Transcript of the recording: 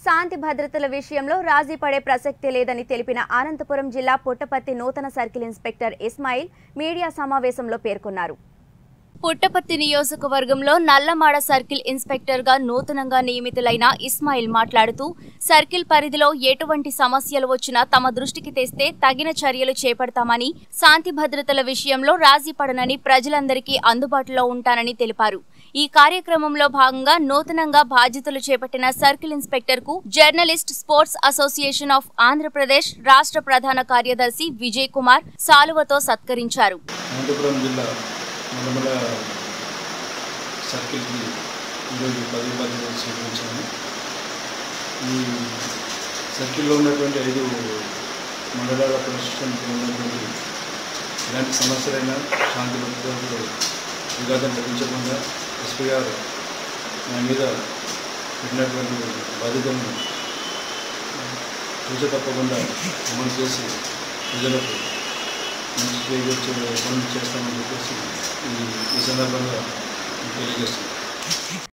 శాంతి భద్రతల విషయంలో రాజీ పడే ప్రసక్తే లేదని తెలిపిన అనంతపురం జిల్లా పుట్టపర్తి నూతన సర్కిల్ ఇన్స్పెక్టర్ ఇస్మాయిల్ మీడియా సమావేశంలో పేర్కొన్నారు పుట్టపర్తి నియోజకవర్గంలో నల్లమాడ సర్కిల్ ఇన్స్పెక్టర్ గా నూతనంగా నియమితులైన ఇస్మాయిల్ మాట్లాడుతూ సర్కిల్ పరిధిలో ఎటువంటి సమస్యలు వచ్చినా తమ దృష్టికి తెస్తే తగిన చర్యలు చేపడతామని శాంతి భద్రతల విషయంలో రాజీ పడనని ప్రజలందరికీ అందుబాటులో ఉంటానని తెలిపారు ఈ కార్యక్రమంలో భాగంగా నూతనంగా బాధ్యతలు చేపట్టిన సర్కిల్ ఇన్స్పెక్టర్ కు journalist sports association of Andhra Pradesh రాష్ట్ర ప్రధాన కార్యదర్శి విజయ్ కుమార్ సాలువతో సత్కరించారు అనంతపురం జిల్లా నల్లమల సర్కిల్కి ఈరోజు పది బాధ్యతలు స్వీకరించాము ఈ సర్కిల్లో ఉన్నటువంటి ఐదు మండలాల ప్రస్తుతానికి ఉన్నటువంటి ఎలాంటి సమస్యలైనా శాంతి భద్రతలు విఘాతం కలిగించకుండా ఎస్పీ గారు నా మీద పెట్టినటువంటి బాధ్యతలను చూస తప్పకుండా అమలు చేసి ప్రజలకు మంచి చేయవచ్చు పనులు చేస్తామని చెప్పేసి ఈ ఈ సందర్భంగా తెలియజేస్తున్నాను